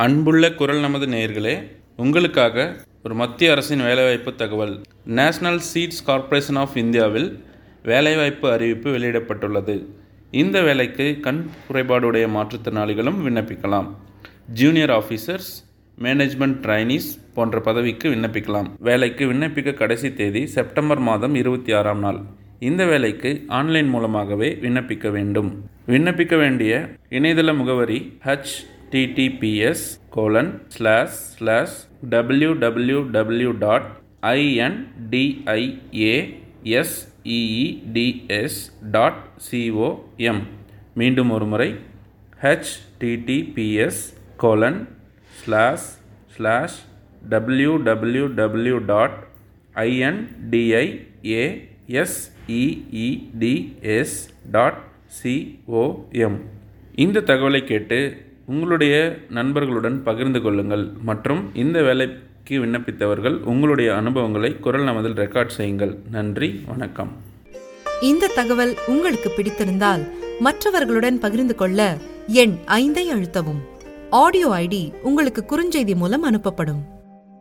அன்புள்ள குரல் நமது நேயர்களே உங்களுக்காக ஒரு மத்திய அரசின் வேலைவாய்ப்பு தகவல் நேஷனல் சீட்ஸ் கார்ப்பரேஷன் ஆஃப் இந்தியாவில் வேலைவாய்ப்பு அறிவிப்பு வெளியிடப்பட்டுள்ளது இந்த வேலைக்கு கண் குறைபாடுடைய மாற்றுத்திறனாளிகளும் விண்ணப்பிக்கலாம் ஜூனியர் ஆஃபீஸர்ஸ் மேனேஜ்மெண்ட் ட்ரைனிஸ் போன்ற பதவிக்கு விண்ணப்பிக்கலாம் வேலைக்கு விண்ணப்பிக்க கடைசி தேதி செப்டம்பர் மாதம் இருபத்தி ஆறாம் நாள் இந்த வேலைக்கு ஆன்லைன் மூலமாகவே விண்ணப்பிக்க வேண்டும் விண்ணப்பிக்க வேண்டிய இணையதள முகவரி H TTPS colon slash slash W W W dot INDIASEEDS dot COM மீண்டும் ஒரு முறை H TTPS colon slash slash W W W dot INDIASEEDS dot COM இந்த தகவலை கேட்டு உங்களுடைய நண்பர்களுடன் பகிர்ந்து கொள்ளுங்கள் மற்றும் இந்த வேலைக்கு விண்ணப்பித்தவர்கள் உங்களுடைய அனுபவங்களை குரல் நமதில் ரெக்கார்ட் செய்யுங்கள் நன்றி வணக்கம் இந்த தகவல் உங்களுக்கு பிடித்திருந்தால் மற்றவர்களுடன் பகிர்ந்து கொள்ள எண் ஐந்தை அழுத்தவும் ஆடியோ ஐடி உங்களுக்கு குறுஞ்செய்தி மூலம் அனுப்பப்படும்